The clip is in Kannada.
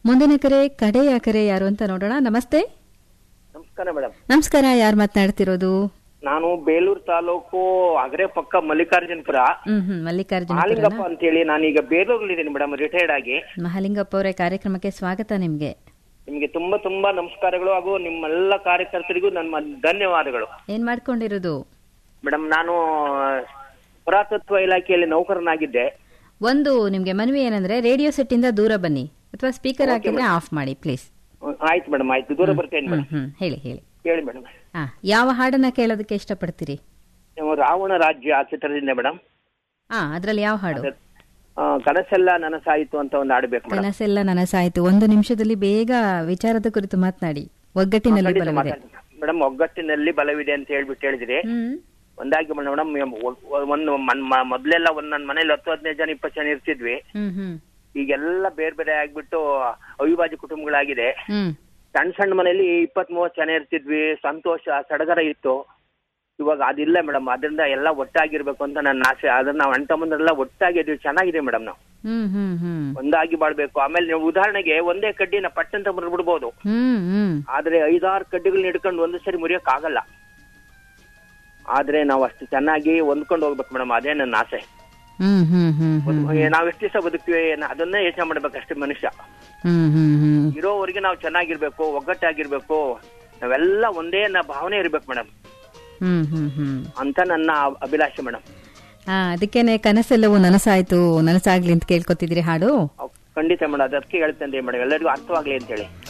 ಮುಂದಿನ ಕರೆ ಕಡೆಯ ಕರೆ ಯಾರು ಅಂತ ನೋಡೋಣ ನಮಸ್ತೆ ನಮಸ್ಕಾರ ಮೇಡಮ್ ನಮಸ್ಕಾರ ಯಾರು ಮಾತನಾಡ್ತಿರೋದು ನಾನು ಬೇಲೂರು ತಾಲೂಕು ಅಗ್ರೆ ಪಕ್ಕ ಮಲ್ಲಿಕಾರ್ಜುನಪುರ ಹ್ಮ್ ಹ್ಮ್ ಮಲ್ಲಿಕಾರ್ಜುನ ಮಾಲಿಂಗಪ್ಪ ಅಂತೇಳಿ ನಾನೀಗ ಬೇಲೂರಲ್ಲಿದ್ದೀನಿ ಮೇಡಮ್ ರಿಟೈರ್ಡ್ ಆಗಿ ಮಹಾಲಿಂಗಪ್ಪ ಅವರೇ ಕಾರ್ಯಕ್ರಮಕ್ಕೆ ಸ್ವಾಗತ ನಿಮ್ಗೆ ನಿಮ್ಗೆ ತುಂಬಾ ತುಂಬಾ ನಮಸ್ಕಾರಗಳು ಹಾಗೂ ನಿಮ್ಮೆಲ್ಲ ಕಾರ್ಯಕರ್ತರಿಗೂ ನನ್ನ ಧನ್ಯವಾದಗಳು ಏನ್ ಮಾಡ್ಕೊಂಡಿರೋದು ಮೇಡಮ್ ನಾನು ಪುರಾತತ್ವ ಇಲಾಖೆಯಲ್ಲಿ ನೌಕರನಾಗಿದ್ದೆ ಒಂದು ನಿಮ್ಗೆ ಮನವಿ ಏನಂದ್ರೆ ರೇಡಿಯೋ ಸೆಟ್ ಇಂದ ದೂರ ಬನ್ನಿ ಅಥವಾ ಸ್ಪೀಕರ್ ಹಾಕಿದ್ರೆ ಆಫ್ ಮಾಡಿ ಪ್ಲೀಸ್ ಆಯ್ತು ಮೇಡಮ್ ಆಯ್ತು ದೂರ ಬರ್ತೇನೆ ಹ್ಮ್ ಮೇಡಮ್ ಹ್ಮ್ ಹೇಳಿ ಹೇಳಿ ಹೇಳಿ ಮೇಡಮ್ ಹಾ ಯಾವ ಹಾಡನ್ನ ಕೇಳೋದಕ್ಕೆ ಇಷ್ಟಪಡ್ತೀರಿ ನೀವು ರಾವಣ ರಾಜ್ಯ ಆ ಚಿತ್ರದಿಂದ ಮೇಡಮ್ ಹಾ ಅದ್ರಲ್ಲಿ ಯಾವ ಹಾಡು ಕನಸೆಲ್ಲ ನನಸಾಯಿತು ಅಂತ ಒಂದು ಆಡ್ಬೇಕು ಮೇಡಮ್ ಕನಸೆಲ್ಲ ನನಸಾಯ್ತು ಒಂದು ನಿಮಿಷದಲ್ಲಿ ಬೇಗ ವಿಚಾರದ ಕುರಿತು ಮಾತನಾಡಿ ಒಗ್ಗಟ್ಟಿನಲ್ಲಿ ಬಲವಿದೆ ಮೇಡಮ್ ಒಗ್ಗಟ್ಟಿನಲ್ಲಿ ಬಲವಿದೆ ಅಂತ ಹೇಳ್ಬಿಟ್ಟು ಹೇಳಿದ್ರಿ ಹ್ಮ್ ಒಂದಾಗಿ ಮೇಡಮ್ ಒಂದು ಮನ್- ಮ- ಮೊದ್ಲೆಲ್ಲ ಒಂದ್ ನನ್ನ ಮನೇಲಿ ಹತ್ತು ಹದಿನೈದು ಜನ ಇಪ್ಪತ್ತು ಜನ ಇರ್ತಿದ್ವಿ ಹ್ಮ್ ಹ್ಮ್ ಈಗೆಲ್ಲ ಬೇರೆ ಬೇರೆ ಆಗ್ಬಿಟ್ಟು ಅವಿಭಾಜ್ಯ ಕುಟುಂಬಗಳಾಗಿದೆ ಹ್ಮ್ ಸಣ್ಣ ಸಣ್ಣ ಮನೆಯಲ್ಲಿ ಇಪ್ಪತ್ ಮೂವತ್ತು ಜನ ಇರ್ತಿದ್ವಿ ಸಂತೋಷ ಸಡಗರ ಇತ್ತು ಇವಾಗ ಅದಿಲ್ಲ ಮೇಡಮ್ ಅದರಿಂದ ಎಲ್ಲ ಒಟ್ಟಾಗಿರ್ಬೇಕು ಅಂತ ನನ್ನ ಆಸೆ ಅದನ್ನ ನಾವು ಅಣ್ಣ ತಮ್ಮಂದ್ರೆಲ್ಲ ಒಟ್ಟಾಗಿದ್ವಿ ಚೆನ್ನಾಗಿದೆ ಮೇಡಮ್ ನಾವು ಹ್ಮ್ ಹ್ಮ್ ಹ್ಮ್ ಒಂದಾಗಿ ಬಾಳ್ಬೇಕು ಆಮೇಲೆ ನೀವು ಉದಾಹರಣೆಗೆ ಒಂದೇ ಕಡ್ಡಿನ ಪಟ್ಟಂತ ಮುರಿದ್ಬಿಡ್ಬೋದು ಹ್ಮ್ ಹ್ಮ್ ಆದ್ರೆ ಐದಾರು ಕಡ್ಡಿಗಳನ್ನ ಹಿಡ್ಕೊಂಡು ಒಂದು ಸರಿ ಮುರಿಯಕ್ ಆಗಲ್ಲ ಆದ್ರೆ ನಾವು ಅಷ್ಟು ಚೆನ್ನಾಗಿ ಹೊಂದ್ಕೊಂಡು ಹೋಗ್ಬೇಕು ಮೇಡಮ್ ಅದೇ ನನ್ನ ಆಸೆ ಹ್ಮ್ ಹ್ಮ್ ಹ್ಮ್ ಹ್ಮ್ ನಾವ್ ಎಷ್ಟು ದಿವಸ ಬದುಕ್ತಿವಿ ಏನ- ಅದನ್ನೇ ಯೋಚನೆ ಮಾಡ್ಬೇಕಷ್ಟೇ ಮನುಷ್ಯ ಹ್ಮ್ ಹ್ಮ್ ಹ್ಮ್ ಇರೋವರೆಗೆ ನಾವು ಚೆನ್ನಾಗಿರ್ಬೇಕು ಒಗ್ಗಟ್ಟಾಗಿರ್ಬೇಕು ನಾವೆಲ್ಲ ಒಂದೇ ನ ಭಾವನೆ ಇರ್ಬೇಕು ಮೇಡಮ್ ಹ್ಮ್ ಹ್ಮ್ ಹ್ಮ್ ಅಂತ ನನ್ನ ಅ- ಅಭಿಲಾಷೆ ಮೇಡಮ್ ಹಾ ಅದಕ್ಕೇನೆ ಕನಸೆಲ್ಲವೂ ನನಸಾಯ್ತು ನನಸಾಗ್ಲಿ ಅಂತ ಕೇಳ್ಕೊತಿದ್ರಿ ಹಾಡು ಖಂಡಿತ ಮೇಡಮ್ ಅದಕ್ಕೆ ಹೇಳ್ತೇನೆ ಮೇಡಮ್ ಎಲ್ಲರಿಗೂ ಅರ್ಥವಾಗ್ಲಿ ಅಂತ ಹೇಳಿ